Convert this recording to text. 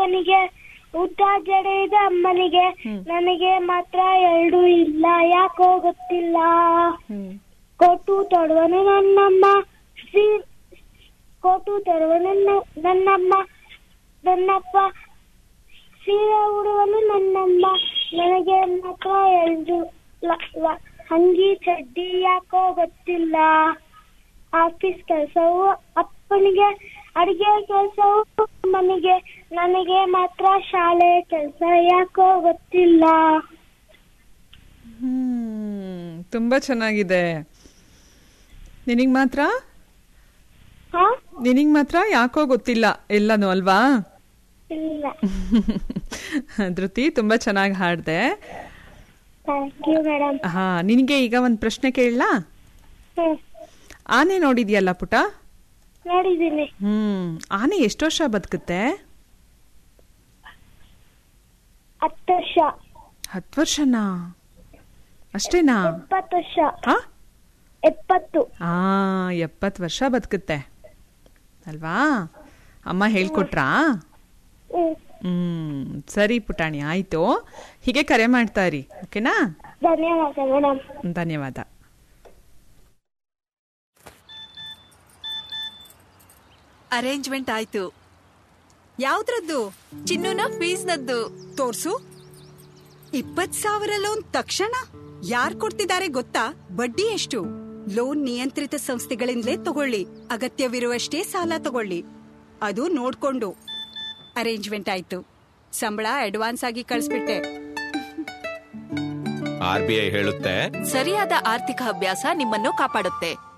ಅಪ್ಪನಿಗೆ ಉದ್ದ ಜಡೆ ಇದೆ ಅಮ್ಮನಿಗೆ ನನಗೆ ಮಾತ್ರ ಎರಡು ಇಲ್ಲ ಯಾಕೋ ಗೊತ್ತಿಲ್ಲ ಹ್ಮ್ ಕೋಟು ತೊಡುವನು ನನ್ನಮ್ಮ ಸಿ- ಕೋಟು ತೊಡುವನು ನನ್ನ- ನನ್ನಮ್ಮ ನನ್ನಪ್ಪ ಸೀರೆ ಉಡುವನು ನನ್ನಮ್ಮ ನನಗೆ ಮಾತ್ರ ಎರಡು ಲ- ಲ- ಅಂಗಿ ಚಡ್ಡಿ ಯಾಕೋ ಗೊತ್ತಿಲ್ಲ ಆಫೀಸ್ ಕೆಲಸವು ಅಪ್ಪನಿಗೆ ಅಡಿಗೆ ಕೆಲಸವು ಅಮ್ಮನಿಗೆ ನನಗೆ ಮಾತ್ರ ಶಾಲೆ ಕೆಲಸ ಯಾಕೋ ಗೊತ್ತಿಲ್ಲ ಹ್ಮ್ ತುಂಬಾ ಚೆನ್ನಾಗಿದೆ ನಿನಗ್ ಮಾತ್ರ ಹಾ ನಿನಗ್ ಮಾತ್ರ ಯಾಕೋ ಗೊತ್ತಿಲ್ಲ ಎಲ್ಲನೂ ಅಲ್ವಾ ಇಲ್ಲ ಧೃತಿ ತುಂಬಾ ಚೆನ್ನಾಗಿ ಹಾಡ್ದೆ ಥ್ಯಾಂಕ್ ಯು ಮೇಡಮ್ ಹಾ ನಿನಗೆ ಈಗ ಒಂದ್ ಪ್ರಶ್ನೆ ಕೇಳಲಾ ಹ್ಮ್ ಆನೆ ನೋಡಿದ್ಯಲ್ಲ ಪುಟ ನೋಡಿದ್ದೀನಿ ಹ್ಮ್ ಆನೆ ಎಷ್ಟು ವರ್ಷ ಬದುಕುತ್ತೆ ಹತ್ತು ವರ್ಷ ಹತ್ತು ವರ್ಷನಾ ಅಷ್ಟೇನಾ ಎಪ್ಪತ್ತು ವರ್ಷ ಹಾ ಎಪ್ಪತ್ತು ಆ ಎಪ್ಪತ್ತು ವರ್ಷ ಬದುಕುತ್ತೆ ಅಲ್ವಾ ಅಮ್ಮ ಹೇಳ್ಕೊಟ್ರಾ ಹ್ಮ್ ಹ್ಮ್ ಸರಿ ಪುಟಾಣಿ ಆಯ್ತು ಹೀಗೆ ಕರೆ ಮಾಡ್ತಾ ಇರಿ ಓಕೆನಾ ಧನ್ಯವಾದ ಮೇಡಮ್ ಧನ್ಯವಾದ ಅರೇಂಜ್ಮೆಂಟ್ ಆಯ್ತು ಯಾವ್ದ್ರದ್ದು ಚಿನ್ನುನ ಫೀಸ್ನದ್ದು ತೋರ್ಸು ಇಪ್ಪತ್ ಸಾವಿರ ಲೋನ್ ತಕ್ಷಣ ಯಾರ್ ಕೊಡ್ತಿದ್ದಾರೆ ಗೊತ್ತಾ ಬಡ್ಡಿ ಎಷ್ಟು ಲೋನ್ ನಿಯಂತ್ರಿತ ಸಂಸ್ಥೆಗಳಿಂದಲೇ ತಗೊಳ್ಳಿ ಅಗತ್ಯವಿರುವಷ್ಟೇ ಸಾಲ ತಗೊಳ್ಳಿ ಅದು ನೋಡ್ಕೊಂಡು ಅರೇಂಜ್ಮೆಂಟ್ ಆಯ್ತು ಸಂಬಳ ಅಡ್ವಾನ್ಸ್ ಆಗಿ ಕಳಿಸ್ಬಿಟ್ಟೆ ಆರ್ ಬಿ ಐ ಹೇಳುತ್ತೆ ಸರಿಯಾದ ಆರ್ಥಿಕ ಅಭ್ಯಾಸ ನಿಮ್ಮನ್ನು ಕಾಪಾಡುತ್ತೆ